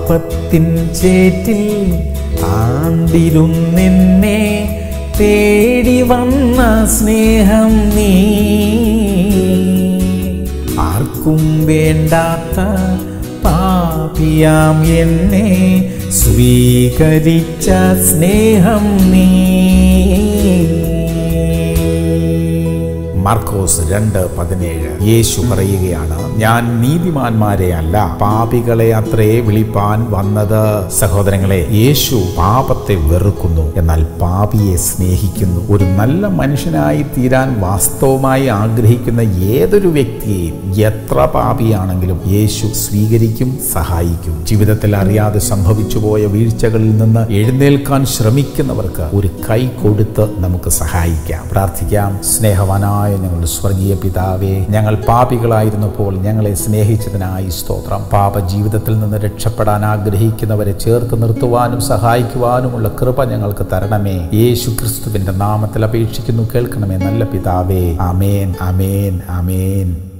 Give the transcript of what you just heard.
പാപത്തിൻ ചേറ്റിൽ ആണ്ടിരുന്നെന്നെ തേടി വന്ന സ്നേഹം നീ ആർക്കും വേണ്ടാത്ത പാപിയാം എന്നെ സ്വീകരിച്ച സ്നേഹം നീ മാർക്കോസ് രണ്ട് പതിനേഴ് യേശു പറയുകയാണ് ഞാൻ നീതിമാന്മാരെ അല്ല പാപികളെ അത്രേ വിളിപ്പാൻ വന്നത് സഹോദരങ്ങളെ യേശു പാപത്തെ വെറുക്കുന്നു എന്നാൽ പാപിയെ സ്നേഹിക്കുന്നു ഒരു നല്ല മനുഷ്യനായി തീരാൻ വാസ്തവമായി ആഗ്രഹിക്കുന്ന ഏതൊരു വ്യക്തിയെയും എത്ര പാപിയാണെങ്കിലും യേശു സ്വീകരിക്കും സഹായിക്കും ജീവിതത്തിൽ അറിയാതെ സംഭവിച്ചു പോയ വീഴ്ചകളിൽ നിന്ന് എഴുന്നേൽക്കാൻ ശ്രമിക്കുന്നവർക്ക് ഒരു കൈ കൊടുത്ത് നമുക്ക് സഹായിക്കാം പ്രാർത്ഥിക്കാം സ്നേഹവാനായ ഞങ്ങളുടെ സ്വർഗീയ പിതാവേ ഞങ്ങൾ പാപികളായിരുന്നപ്പോൾ ഞങ്ങളെ സ്നേഹിച്ചതിനായി സ്തോത്രം പാപ ജീവിതത്തിൽ നിന്ന് രക്ഷപ്പെടാൻ ആഗ്രഹിക്കുന്നവരെ ചേർത്ത് നിർത്തുവാനും സഹായിക്കുവാനുമുള്ള കൃപ ഞങ്ങൾക്ക് തരണമേ യേശു ക്രിസ്തുവിന്റെ നാമത്തിൽ അപേക്ഷിക്കുന്നു കേൾക്കണമേ നല്ല പിതാവേ അമേൻ അമേൻ അമേൻ